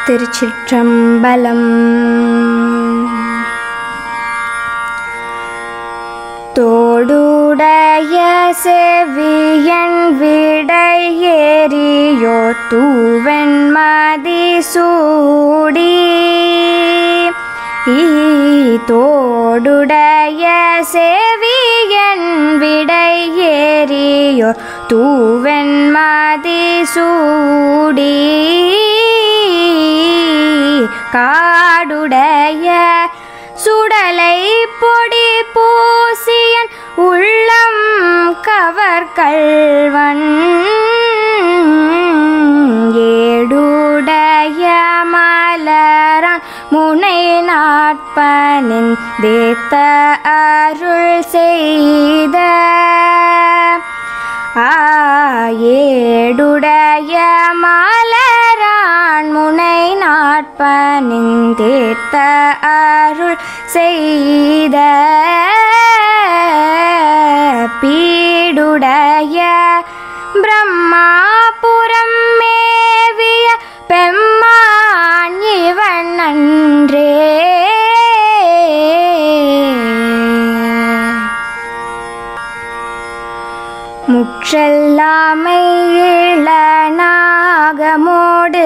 திருச்சிற்றம்பலம் தோடுடைய செவியன் விடையேறியோ தூவன் மதி சூடி ஈ தோடுடைய செவியன் விடையேறியோ தூவன் மதி சூடி காடுடைய சுடலை பொடி பூசியன் உள்ளம் கவர் கள்வன் ஏடுடைய மலரான் முனை நாட்பனின் தேத்த அருள் செய்த ஏடுடைய மலரான் முனை நாட்பனின் தேத்த அருள் செய்த பீடுடைய பிரம்மாபுரம் மேவிய பெம்மான் இவன் நன்றே முற்றெல்லாமை இளநாகமோடு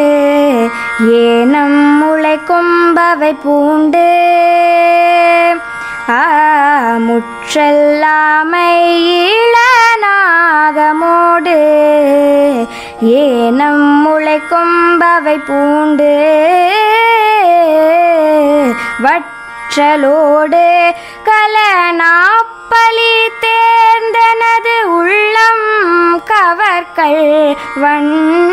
ஏனம் முளை கொம்பவை பூண்டு ஆ முற்றெல்லாமை இளநாகமோடு ஏனம் முளை கொம்பவை பூண்டு வற்றலோடு கலனாப்பலி தேர்ந்தனது உள்ளம் கவர்கள் வன்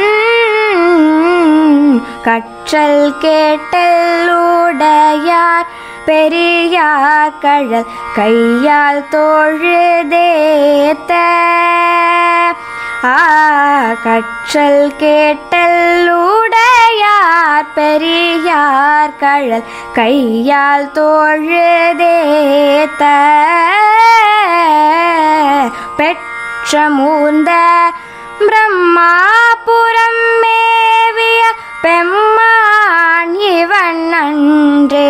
கற்றல் கேட்டலுடையார் பெரியார் கழல் கையால் தோழுதேத்த ஆ கற்றல் கேட்டலுடையார் பெரியார் கழல் கையால் தோழுதேத்த பெற்ற மூந்த பிரம்மாபுரம் மேவிய பெம்மான் இவன் நன்றே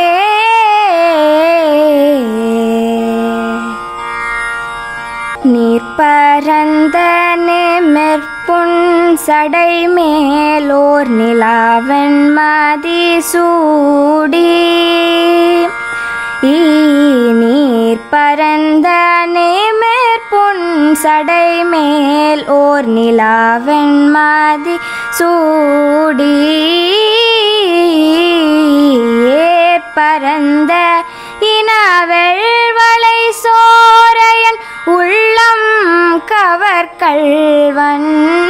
நீர் பரந்த நிமிர்ப்புண் சடை மேலோர் நிலாவன் மதி சூடி ஈ நீர் பரந்த நிமிர்ப்புண் சடை மேல் ஓர் நிலாவன் மதி சூடி ஏர் பரந்த இனவெள்வளை சோரையன் உள்ளம் கவர் கள்வன்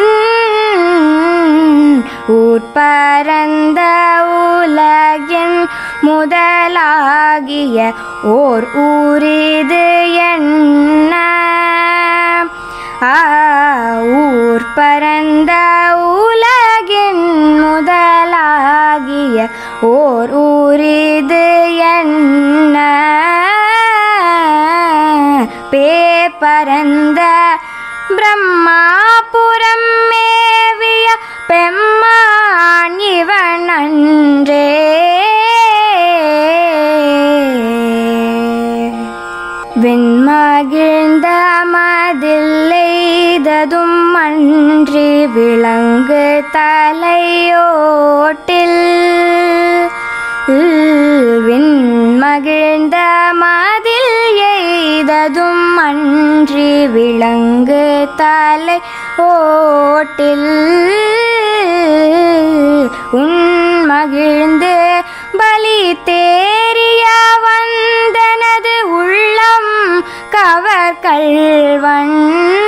ஊர்பரந்த உலகின் முதலாகிய ஓர் ஊரிது என்ன ஆ ஊர் பரந்த உலகின் முதலாகிய ஓர் ஊரிது என்ன பே பரந்த பிரம்மாபுரம் மேவிய பெம்மான் இவன் அன்றே வெண்மகிழ்ந்த மதில்லெய்ததும் அன்றி விளங்கு தலையோட்டில் விண்மகிழ்ந்த மதில் எய்ததும் அன்றி விளங்கு தலை ஓட்டில் உன்மகிழ்ந்து பலி தேறிய வந்தனது உள்ளம் கவர் கள்வன்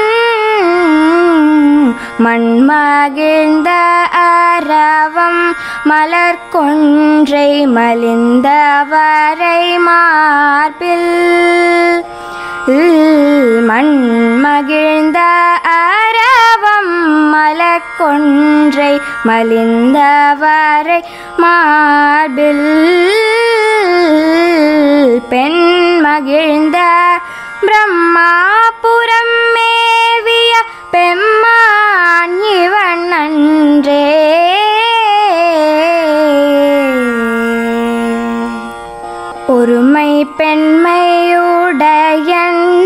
மண்மகிழ்ந்த அரவம் மலர் கொன்றை மலிந்தவரை மார்பில் மண்மகிழ்ந்த அரவம் மலர் கொன்றை மலிந்தவரை மார்பில் பெண் மகிழ்ந்த பிரம்மாபுரம் மேவிய பெம்மான் இவன் அன்றே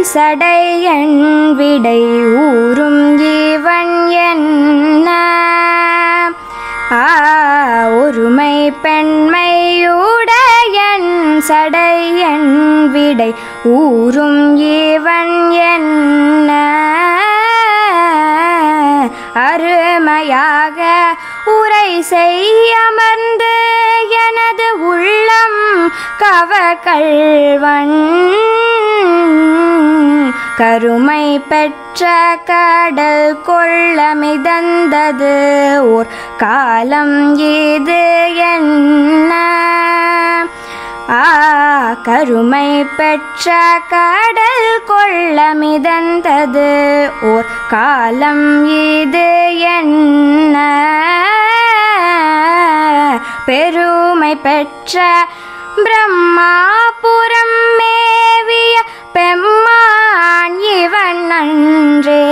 சடையன் விடை ஊரும் இவன் என்ன ஆ ஒருமை பெண்மையுடையன் சடையன் விடை ஊரும் இவன் என்ன அருமையாக உரை செய்யமர்ந்து எனது உள்ளம் கவகள்வன் கருமை பெற்ற கடல் கொள்ள மிதந்தது ஓர் காலம் இது என்ன ஆ கருமை பெற்ற கடல் கொள்ள மிதந்தது ஓர் காலம் இது என்ன பெருமை பெற்ற பிரம்மாபுரம் மேவிய பெம்மான் இவன் நன்றே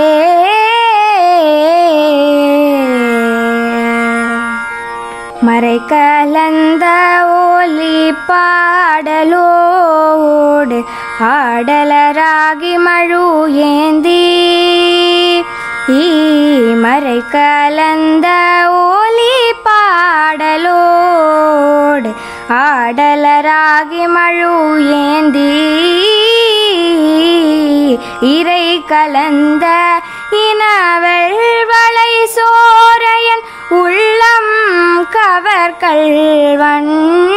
மறை கலந்த ஒலி பாடலோடு ஆடலராகி மழு ஏந்தி ஈ மறை கலந்த ஒலி பாடலோடு ஆடலராகி மழு ஏந்தி இறை கலந்த இனவள் வளை சோரையன் உள்ளம் கவர்கள்வன்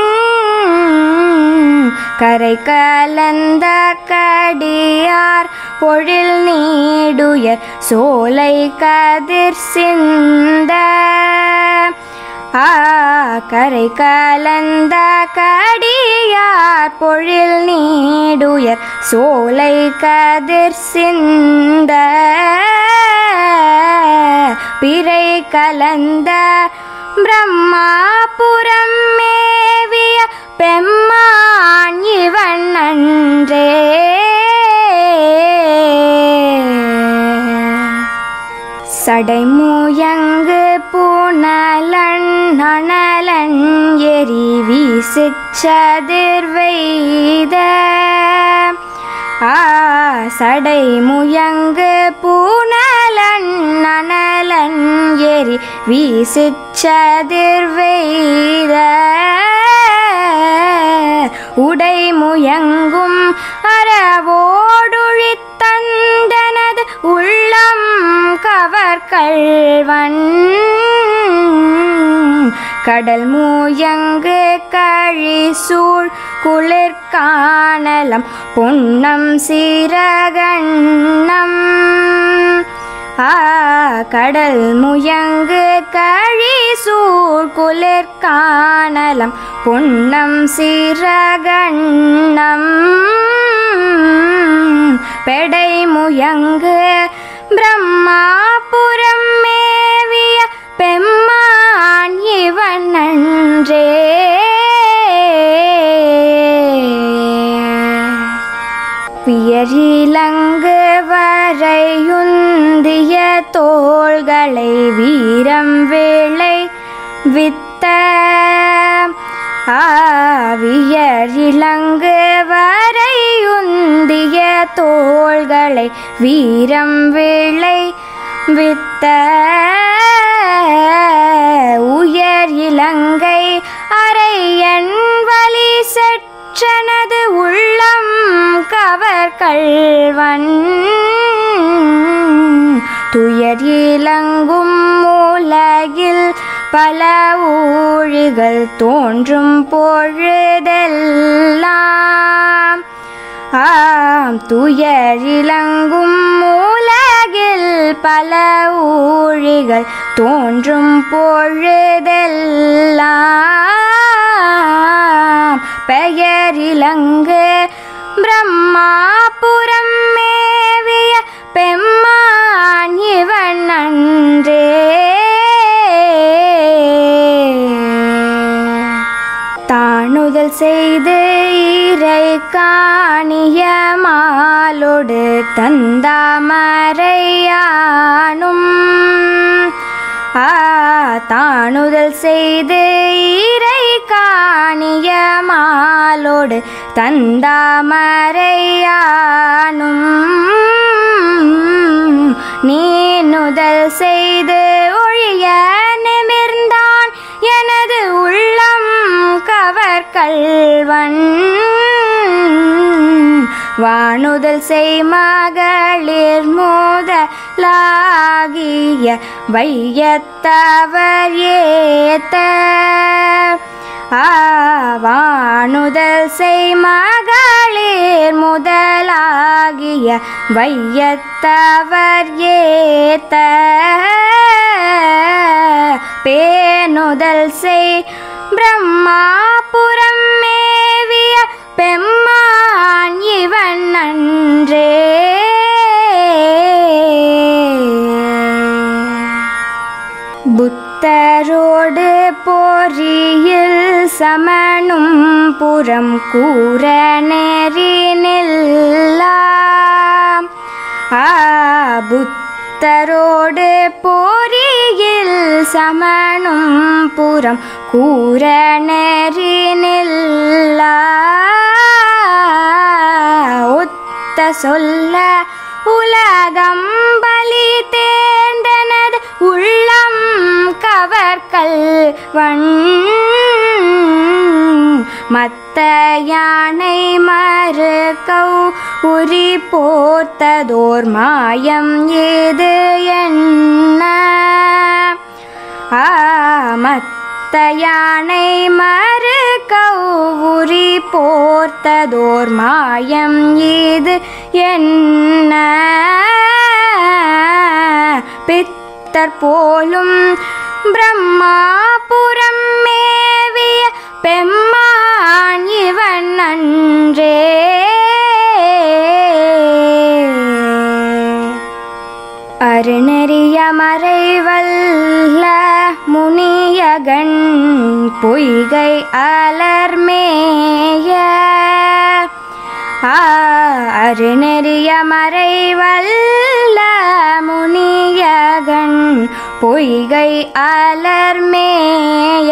கரை கலந்த கடியார் பொழில் நீடுயர் சோலை கதிர் சிந்த ஆ கரை கலந்த கடியார் பொழில் நீடுயர் சோலை கதிர் சிந்த பிறை கலந்த பிரம்மாபுரம் மேவிய பெம்மான் இவன் நன்றே சடைமுயங்கு பூனலன் அனலன் எரி வீசுச்சதிர்வெய்த ஆ சடை முயங்கு பூனலன் அனலன் எரி வீசுச்சதிர்வெய்த உடை முயங்கும் அறவோடொழித்தந்தனது உள்ளம் கவர்கள்வன் கடல் மூயங்கு கழிசூழ் குளிர்காணலம் பொன்னம் சீரகண்ணம் ஆ கடல் முயங்கு கழிசூழ் குளிர்காணலம் பொன்னம் சீரகண்ணம் பெடை முயங்கு பிரம்மாபுரம் மேவிய பெம்மான் இவன் நன்றே வியரிலங்கு வரையுந்திய தோள்களை வீரம் வேளை வித்த ஆவியர் இளங்கு வரையுந்திய தோள்களை வீரம் வேளை வித்த உயர் இலங்கை அரையன் வழி செற்றனது உள்ளம் கவர் கள்வன் துயர் இலங்கும் உலகில் பல ஊழிகள் தோன்றும் பொழுதெல்லாம் ஆம் துயர் இலங்கும் உலகில் பல ஊழிகள் தோன்றும் பொழுதெல்லாம் பெயர் இலங்கு பிரம்மாபுரம் மேவிய பெம்மான் இவன் நன்றே தாணுதல் செய்து இறை காணிய மாலோடு தந்தாமரையானும் ஆ தாணுதல் செய்து இறை காணிய மாலோடு தந்தாமரையானும் நீனுதல் செய்து ஒழிய நிமிர்ந்தான் எனது உள்ளம் கவர்கல்வன் வானுதல் செய் மகளிர் முதலாகிய வையத்தவர் ஏத்த ஆவானுதல் செய் மகளிர் முதலாகிய வையத்தவர் ஏத்த பேணுதல் செய் பிரம்மாபுரம் மேவிய பெம்மான் இவன் நன்றே புத்தரோடு போரியில் சமனும் புறம் கூற நெறி நில்லாம் ஆ புத்தரோடு போரியில் சமனும் புறம் கூற நெறி நில்லா ஒத்த சொல்ல உலகம் பலி தேர்ந்தனது உள்ளம் கவர்கல்வன் மத்த யானை மறுக்கௌ உரி போர்த்ததோர் மாயம் ஏது என்ன ஆமத்த யானை மறு கௌரி போர்த்ததோர் மாயம் இது என்ன பித்தர் போலும் பிரம்மாபுரம் மேவிய பெம்மான் இவன் நன்றே அருணறிய மறைவல்ல முனியகன் பொய்கை அலர்மேய ஆ அருணறிய மறைவல்ல முனியகன் பொய்கை அலர்மேய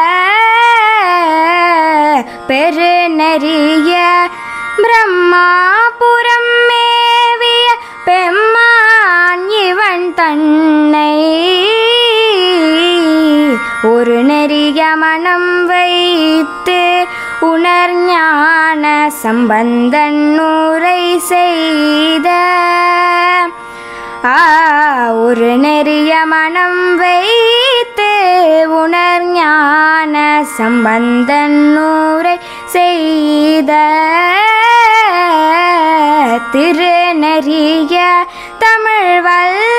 பெருநெறிய பிரம்மாபுரம் மேவிய பெம்மான் இவன் தன்னை ஒரு நெறிய மனம் வைத்து உணர் ஞான சம்பந்தன் நூரை செய்த ஆ ஒரு நெறிய மனம் வைத்து உணர் ஞான சம்பந்தன் நூரை செய்த திருநெறிய தமிழ் வல்ல